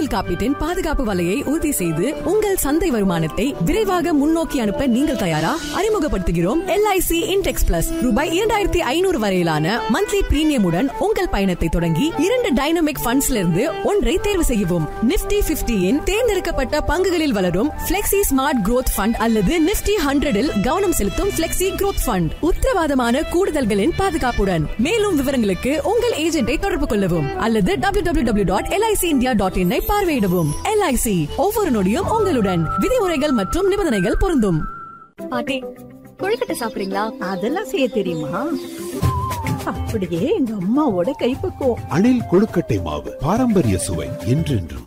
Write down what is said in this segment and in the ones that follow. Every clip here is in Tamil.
உங்கள் காப்பீட்டின் பாதுகாப்பு வலையை உறுதி செய்து உங்கள் சந்தை வருமானத்தை விரைவாக முன்னோக்கி அனுப்ப நீங்கள் தயாரா அறிமுகப்படுத்துகிறோம் எல்ஐசி இன்டெக்ஸ் பிளஸ் ரூபாய் இரண்டாயிரத்தி ஐநூறு வரையிலான மந்த்லி பிரீமியமுடன் உங்கள் பயணத்தை தொடங்கி இரண்டு டைனமிக் ஃபண்ட்ஸ்ல இருந்து ஒன்றை தேர்வு செய்யவும் நிப்டி பிப்டியின் தேர்ந்தெடுக்கப்பட்ட பங்குகளில் வளரும் பிளெக்சி ஸ்மார்ட் growth ஃபண்ட் அல்லது நிப்டி ஹண்ட்ரடில் கவனம் செலுத்தும் பிளெக்சி growth ஃபண்ட் உத்தரவாதமான கூடுதல்களின் பாதுகாப்புடன் மேலும் விவரங்களுக்கு உங்கள் ஏஜென்ட்டை தொடர்பு கொள்ளவும் அல்லது W W W dot LIC India dot in பார்வையிடவும் எல்ஐசி ஒவ்வொரு நொடியும் உங்களுடன் விதிமுறைகள் மற்றும் நிபந்தனைகள் பொருந்தும் பாட்டி கொழுக்கட்டை சாப்பிடுறீங்களா அதெல்லாம் செய்ய தெரியுமா அப்படியே எங்க அம்மாவோட கைப்பக்குவம் அணில் கொழுக்கட்டை மாவு பாரம்பரிய சுவை என்றென்றும்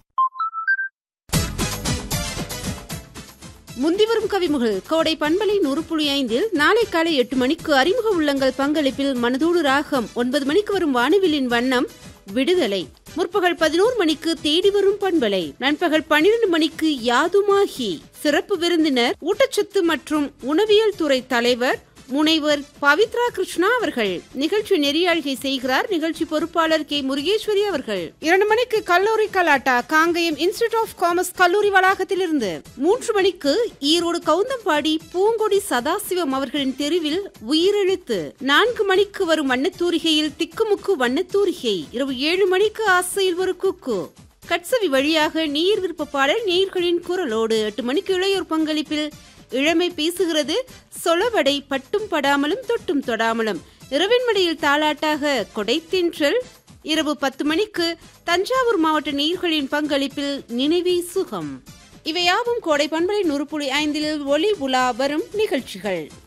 முந்திவரும் கவிமுகள் கோடை பண்பலை நூறு புள்ளி ஐந்தில் நாளை காலை எட்டு மணிக்கு அறிமுக உள்ளங்கள் பங்களிப்பில் மனதோடு ராகம் ஒன்பது மணிக்கு வரும் வானவிலின் வண்ணம் விடுதலை முற்பகல் பதினோரு மணிக்கு தேடி வரும் பண்பலை நண்பகல் பன்னிரண்டு மணிக்கு யாதுமாகி சிறப்பு விருந்தினர் ஊட்டச்சத்து மற்றும் உணவியல் துறை தலைவர் முனைவர் பவித்ரா கிருஷ்ணா அவர்கள் நிகழ்ச்சி நெறியாழ்கை செய்கிறார் நிகழ்ச்சி பொறுப்பாளர் கே முருகேஸ்வரி அவர்கள் இரண்டு மணிக்கு கல்லூரி கலாட்டா காங்கயம் இன்ஸ்டிடியூட் ஆஃப் காமர்ஸ் கல்லூரி வளாகத்திலிருந்து மூன்று மணிக்கு ஈரோடு கவுந்தம்பாடி பூங்கொடி சதாசிவம் அவர்களின் தெருவில் உயிரெழுத்து நான்கு மணிக்கு வரும் வண்ணத்தூரிகையில் திக்குமுக்கு வண்ணத்தூரிகை இரவு ஏழு மணிக்கு ஆசையில் ஒரு குக்கு கட்சவி வழியாக நீர் விருப்ப பாடல் நீர்களின் குரலோடு எட்டு மணிக்கு இளையோர் பங்களிப்பில் இளமை பேசுகிறது சொலவடை பட்டும் படாமலும் தொட்டும் தொடாமலும் இரவின் மடியில் தாளாட்டாக கொடைத்தின்றல் இரவு பத்து மணிக்கு தஞ்சாவூர் மாவட்ட நீர்களின் பங்களிப்பில் நினைவே சுகம் இவையாவும் கோடை பண்பலை நூறு புள்ளி ஐந்தில் ஒளி உலா வரும் நிகழ்ச்சிகள்